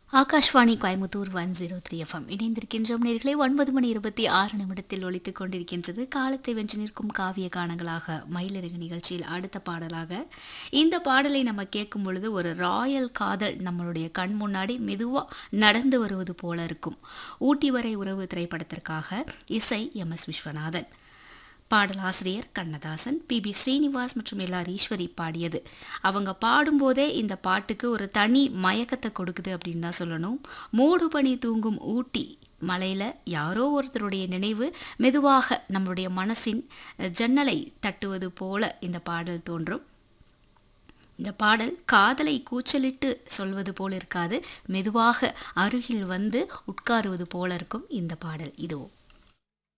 Akashvani Coimbatore one zero three FM இணைந்திருக்கின்றோம் நேர்களை ஒன்பது மணி இருபத்தி ஆறு நிமிடத்தில் ஒலித்துக் கொண்டிருக்கின்றது காலத்தை வென்று நிற்கும் காவிய கானங்களாக மயிலிறகு நிகழ்ச்சியில் அடுத்த பாடலாக இந்த பாடலை நம்ம கேட்கும் பொழுது ஒரு ராயல் காதல் நம்மளுடைய கண் முன்னாடி மெதுவாக நடந்து வருவது போல இருக்கும் ஊட்டி வரை உறவு திரைப்படத்திற்காக இசை எம் எஸ் விஸ்வநாதன் பாடலாசிரியர் கண்ணதாசன் பி பி ஸ்ரீனிவாஸ் மற்றும் எல்ஆர் ஈஸ்வரி பாடியது அவங்க பாடும்போதே இந்த பாட்டுக்கு ஒரு தனி மயக்கத்தை கொடுக்குது அப்படின்னு தான் சொல்லணும் மூடு பனி தூங்கும் ஊட்டி மலையில் யாரோ ஒருத்தருடைய நினைவு மெதுவாக நம்மளுடைய மனசின் ஜன்னலை தட்டுவது போல இந்த பாடல் தோன்றும் இந்த பாடல் காதலை கூச்சலிட்டு சொல்வது போல இருக்காது மெதுவாக அருகில் வந்து உட்காருவது போல இருக்கும் இந்த பாடல் இதோ